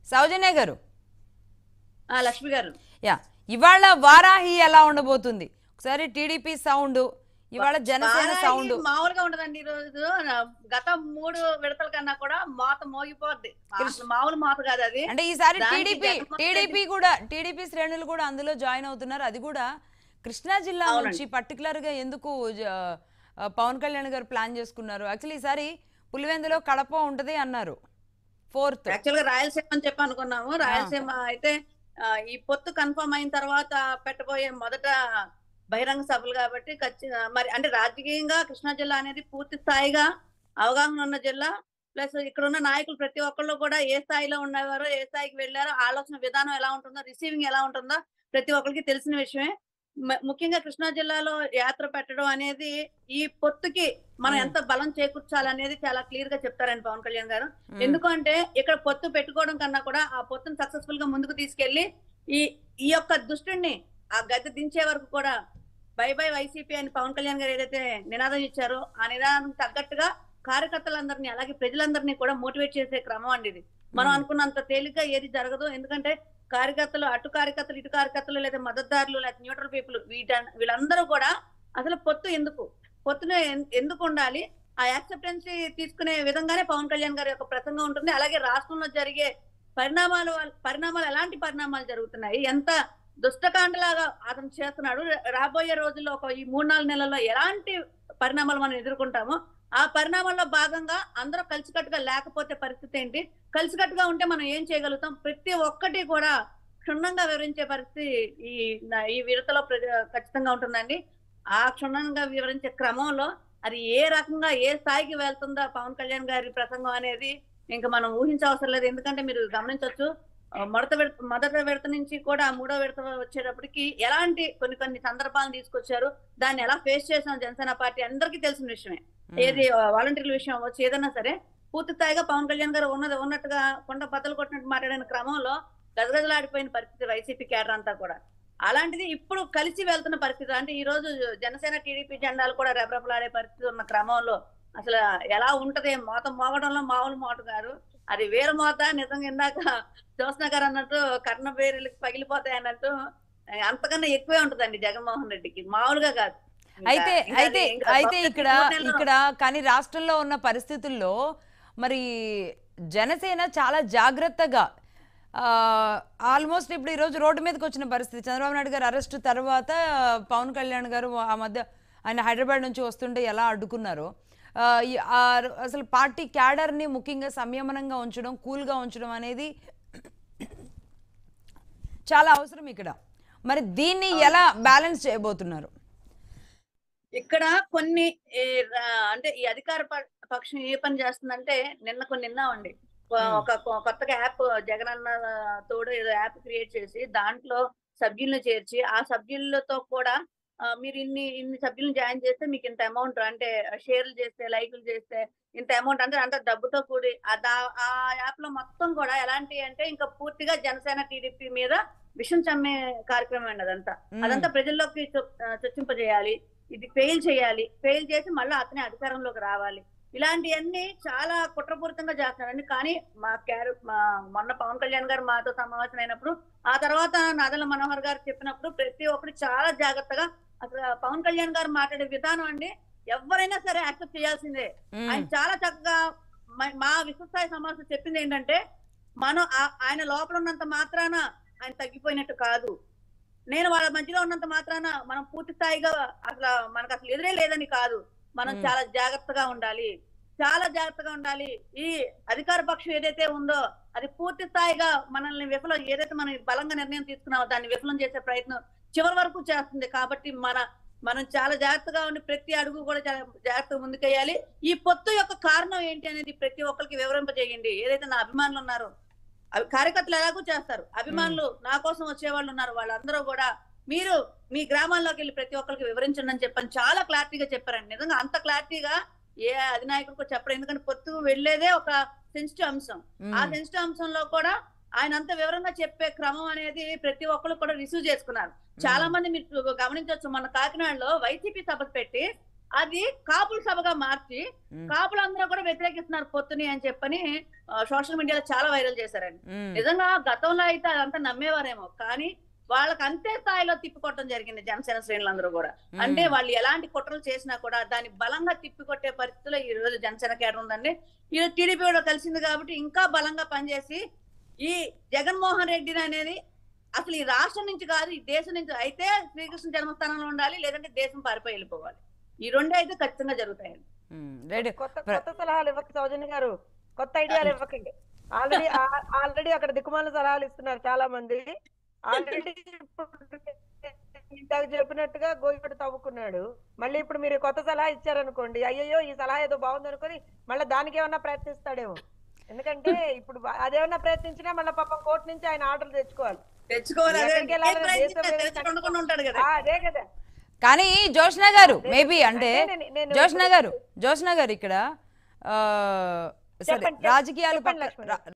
సౌజన్య గారు ఆ, లక్ష్మి గారు యా ఇవాళ వారాహి ఎలా ఉండబోతుంది ఒకసారి టీడీపీ సౌండ్ ఇవాళ జనసేన వారాహి సౌండ్ మామూలుగా ఉండదండి ఈ రోజు నా- గత మూడు విడతల కన్నా కూడా మోత మోగిపోద్ది అసలు మామూలు మోత కాదు అది అంటే ఈసారి దానికి టీడీపీ జగన్మోహన్ టీడీపీ కూడా టీడీపీ శ్రేణులు కూడా అందులో జాయిన్ అవుతున్నారు అది కూడా కృష్ణా జిల్లా నుంచి పర్టికులర్ గా ఎందుకు జ- ఆ, పవన్ కళ్యాణ్ గారు ప్లాన్ చేసుకున్నారు యాక్చువల్లీ ఈసారి పులివెందులో కడప ఉంటది అన్నారు ఫోర్త్ యాక్చువల్ గా రాయలసీమ అని చెప్పి అనుకున్నాము రాయలసీమ అయితే ఆ, ఈ పొత్తు కన్ఫర్మ్ అయిన తర్వాత పెట్టబోయే మొదట బహిరంగ సభలు కాబట్టి ఖచ్చితంగా మరి అంటే రాజకీయంగా కృష్ణా జిల్లా అనేది పూర్తి స్థాయిగా అవగాహన ఉన్న జిల్లా ప్లస్ ఇక్కడ ఉన్న నాయకులు ప్రతి ఒక్కళ్ళు కూడా ఏ స్థాయిలో ఉండేవారో ఏ స్థాయికి వెళ్ళారో ఆలోచన విధానం ఎలా ఉంటుందో రిసీవింగ్ ఎలా ఉంటుందో ప్రతి ఒక్కరికి తెలిసిన విషయమే మ- ముఖ్యంగా కృష్ణా జిల్లాలో యాత్ర పెట్టడం అనేది ఈ పొత్తుకి మనం మ్మ్. ఎంత బలం చేకూర్చాలనేది చాలా క్లియర్ గా చెప్తారండి పవన్ కళ్యాణ్ గారు మ్మ్. ఎందుకంటే ఇక్కడ పొత్తు పెట్టుకోవడం కన్నా కూడా ఆ పొత్తును సక్సెస్ఫుల్ గా ముందుకు తీసుకెళ్లి ఈ ఈ యొక్క దుష్టుణ్ణి ఆ గద్దె దించే వరకు కూడా బై బై వైసీపీ అని పవన్ కళ్యాణ్ గారు ఏదైతే నినాదం ఇచ్చారో ఆ నినాదం తగ్గట్టుగా కార్యకర్తలందరినీ అలాగే ప్రజలందరినీ కూడా మోటివేట్ చేసే క్రమం అండి ఇది మనం మ్మ్. అనుకున్నంత తేలిగ్గా ఏది జరగదు ఎందుకంటే కార్యకర్తలు అటు కార్యకర్తలు ఇటు కార్యకర్తలు లేదా మద్దతుదారులు లేదా న్యూట్రల్ పీపుల్ వీట వీళ్ళందరూ కూడా అసలు పొత్తు ఎందుకు పొత్తును ఎన్- ఎందుకు ఉండాలి ఆ యాక్సెప్టెన్సీ తీసుకునే విధంగానే పవన్ కళ్యాణ్ గారి యొక్క ప్రసంగం ఉంటుంది అలాగే రాష్ట్రంలో జరిగే పరిణామాలు వల్ల- పరిణామాలు ఎలాంటి పరిణామాలు జరుగుతున్నాయి ఎంత దుష్టకాండలాగా అతను చేస్తున్నాడు రా- రాబోయే రోజుల్లో ఒక ఈ మూడు నాలుగు నెలల్లో ఎలాంటి పరిణామాలు మనం ఎదుర్కొంటామో ఆ పరిణామాల్లో భాగంగా అందరూ కలిసికట్టుగా లేకపోతే పరిస్థితి ఏంటి కలిసికట్టుగా ఉంటే మనం ఏం చేయగలుగుతాం ప్రతి ఒక్కటి కూడా క్షుణ్ణంగా వివరించే పరిస్థితి ఈ నా- ఈ విడతలో ప్రజ- ఖచ్చితంగా ఉంటుందండి ఆ క్షుణ్ణంగా వివరించే క్రమంలో అది ఏ రకంగా ఏ స్థాయికి వెళ్తుందో పవన్ కళ్యాణ్ గారి ప్రసంగం అనేది ఇంకా మనం ఊహించవసరం లేదు ఎందుకంటే మీరు గమనించవచ్చు ఆ, మొదట విడత మొదట విడత నుంచి కూడా మూడో విడత వచ్చేటప్పటికి ఎలాంటి కొన్ని కొన్ని సందర్భాలను తీసుకొచ్చారు దాన్ని ఎలా ఫేస్ చేసాం జనసేన పార్టీ అందరికీ తెలిసిన విషయమే ఏది వాలంటీర్ల విషయం అవ్వచ్చు ఏదైనా సరే పూర్తి స్థాయిగా పవన్ కళ్యాణ్ గారు ఉన్నది ఉన్నట్టుగా కొండ బద్దలు కొట్టినట్టు మాట్లాడిన క్రమంలో గజగజలాడిపోయిన పరిస్థితి వైసీపీ కేడర్ అంతా కూడా అలాంటిది ఇప్పుడు కలిసి వెళ్తున్న పరిస్థితి అంటే ఈ రోజు జనసేన టీడీపీ జెండాలు కూడా రెపరెపలాడే పరిస్థితి ఉన్న క్రమంలో అసలు ఎలా ఉంటది మోత మోగడంలో మామూలు మోట కాదు అది వేరే మోత నిజంగా ఇందాక జ్యోత్స్న గారు అన్నట్టు కర్ణ బేరులకి పగిలిపోతాయి అన్నట్టు అంతకన్నా ఎక్కువే ఉంటదండి జగన్మోహన్ రెడ్డికి మామూలుగా కాదు ఇంకా- అయితే ఇంకా అయితే అది ఇంకా అయితే భక్తి ఇక్కడ మూడు నెలలు- ఇక్కడ కానీ రాష్ట్రంలో ఉన్న పరిస్థితుల్లో మరి జనసేన చాలా జాగ్రత్తగా ఆల్మోస్ట్ ఇప్పుడు ఈరోజు రోడ్డు మీదకి వచ్చిన పరిస్థితి చంద్రబాబు నాయుడు గారు అరెస్ట్ తర్వాత పవన్ కళ్యాణ్ గారు ఆ మధ్య ఆయన హైదరాబాద్ నుంచి వస్తుంటే ఎలా అడ్డుకున్నారో ఆ, ఈ ఆ అసలు పార్టీ క్యాడర్ని ముఖ్యంగా సంయమనంగా ఉంచడం కూల్గా ఉంచడం అనేది చాలా అవసరం ఇక్కడ మరి దీన్ని ఎలా బ్యాలెన్స్ చేయబోతున్నారు ఇక్కడ కొన్ని ఈ రా- అంటే ఈ అధికార ప- పక్షం ఏ పని చేస్తుందంటే నిన్న కొన్ని విన్నామండి కొ- Hmm. ఒక కొ- కొత్తగా యాప్ జగనన్న తోడు ఏదో యాప్ క్రియేట్ చేసి దాంట్లో సభ్యులను చేర్చి ఆ సభ్యులతో కూడా ఆ, మీరు ఇన్ని ఇన్ని సభ్యులను జాయిన్ చేస్తే మీకు ఇంత అమౌంట్ అంటే షేర్లు చేస్తే లైకులు చేస్తే ఇంత అమౌంట్ అంటే అంటే డబ్బుతో కూడి ఆ దా- ఆ యాప్ లో మొత్తం కూడా ఎలాంటి అంటే ఇంకా పూర్తిగా జనసేన టీడీపీ మీద విషం చమ్మే కార్యక్రమం అండి అదంతా మ్మ్. అదంతా ప్రజల్లోకి చొ- ఆ, చొచ్చింపజేయాలి ఇది ఫెయిల్ చేయాలి ఫెయిల్ చేసి మళ్ళీ అతనే అధికారంలోకి రావాలి ఇలాంటివన్నీ చాలా కుట్రపూరితంగా చేస్తున్నారండి కానీ మా క్యారు మా మొన్న పవన్ కళ్యాణ్ గారు మాతో సమావేశం అయినప్పుడు ఆ తర్వాత నాదల మనోహర్ గారు చెప్పినప్పుడు ప్రతి ఒక్కరు చాలా జాగ్రత్తగా అసలు పవన్ కళ్యాణ్ గారు మాట్లాడే విధానం అండి ఎవరైనా సరే యాక్సెప్ట్ చేయాల్సిందే మ్మ్. ఆయన చాలా చక్కగా మ- మా విశ్వస్థాయి సమావేశం చెప్పింది ఏంటంటే మనం ఆ- ఆయన లోపల ఉన్నంత మాత్రాన ఆయన తగ్గిపోయినట్టు కాదు నేను వాళ్ళ మధ్యలో ఉన్నంత మాత్రాన మనం పూర్తి స్థాయిగా అసలు మనకు అసలు ఎదురే లేదని కాదు మనం మ్మ్. చాలా జాగ్రత్తగా ఉండాలి చాలా జాగ్రత్తగా ఉండాలి ఈ అధికార పక్షం ఏదైతే ఉందో అది పూర్తి స్థాయిగా మనల్ని విఫలం ఏదైతే మనం బలంగా నిర్ణయం తీసుకున్నామో దాన్ని విఫలం చేసే ప్రయత్నం చివరి వరకు చేస్తుంది కాబట్టి మన మనం చాలా జాగ్రత్తగా ఉండి ప్రతి అడుగు కూడా చాలా జాగ్రత్తగా ముందుకెయ్యాలి ఈ పొత్తు యొక్క కారణం ఏంటి అనేది ప్రతి ఒక్కరికి వివరింపజేయండి ఏదైతే నా అభిమానులు ఉన్నారో అవి కార్యకర్తలు ఎలాగో చేస్తారు అభిమానులు నా కోసం వచ్చే వాళ్ళు ఉన్నారు వాళ్ళందరూ కూడా మీరు మీ గ్రామాల్లోకి వెళ్ళి ప్రతి ఒక్కరికి వివరించండి అని చెప్పని చాలా క్లారిటీగా చెప్పారండి నిజంగా అంత క్లారిటీగా ఏ అధినాయకుడికో చెప్పరు ఎందుకంటే పొత్తు వెళ్ళేదే ఒక సెన్సిటివ్ అంశం ఆ మ్మ్. సెన్సిటివ్ అంశంలో కూడా ఆయన అంత వివరంగా చెప్పే క్రమం అనేది ప్రతి ఒక్కరు కూడా రిసీవ్ చేసుకున్నారు చాలా మంది మీరు గమనించవచ్చు మన కాకినాడలో వైసీపీ సభ పెట్టి అది కాపుల సభగా మార్చి ఉమ్, కాపులందరూ కూడా వ్యతిరేకిస్తున్నారు పొత్తుని అని చెప్పని సోషల్ మీడియాలో చాలా వైరల్ చేశారండి ఉమ్, నిజంగా గతంలో అయితే అదంతా నమ్మేవారేమో కానీ వాళ్ళకి అంతే స్థాయిలో తిప్పికొట్టడం జరిగింది జనసేన శ్రేణులందరూ కూడా ఉమ్. అంటే వాళ్ళు ఎలాంటి కుట్రలు చేసినా కూడా దాన్ని బలంగా తిప్పికొట్టే పరిస్థితిలో ఈ రోజు జనసేన కేటర్ ఉందండి ఈ రోజు టీడీపీ కూడా కలిసింది కాబట్టి ఇంకా బలంగా పనిచేసి ఈ జగన్మోహన్ రెడ్డి అనేది అసలు ఈ రాష్ట్రం నుంచి కాదు ఈ దేశం నుంచి అయితే శ్రీకృష్ణ జన్మస్థానంలో ఉండాలి లేదంటే దేశం పారిపోయి వెళ్ళిపోవాలి ఈ రెండే అయితే ఖచ్చితంగా జరుగుతాయండి ఉమ్, రైట్ కొత్త కొత్త సలహాలు ఇవ్వక సౌజన్య గారు కొత్త ఐడియాలు ఇవ్వకండి ఆల్రెడీ ఆల్రెడీ అక్కడ దిక్కుమాల సలహాలు ఇస్తున్నారు చాలా మంది ఆల్రెడీ ఇందాక చెప్పినట్టుగా గోయిపడి తవ్వుకున్నాడు మళ్ళీ ఇప్పుడు మీరు కొత్త సలహా ఇచ్చారనుకోండి అయ్యయ్యో ఈ సలహా ఏదో బాగుంది అనుకొని మళ్ళీ దానికి ఏమన్నా ప్రయత్నిస్తాడేమో ఎందుకంటే ఇప్పుడు అదేమన్నా ప్రయత్నించినా మళ్ళీ పాపం కోర్టు నుంచి ఆయన ఆర్డర్ తెచ్చుకోవాలి తెచ్చుకోవాలి అదే ఎక్కడికి వెళ్ళాలి? ఏం ప్రయత్నించినా దేశం తెరిచి ఉండకుండా ఉంటాడు కదా ఆ, అదే కదా కానీ జోష్న గారు మేబీ అంటే నేను- నేను జోష్న గారు జోష్న గారు ఇక్కడ ఆ, సరే చెప్పండి, రాజకీయాలు చెప్పండి పక్క- లక్ష్మణ్ రా-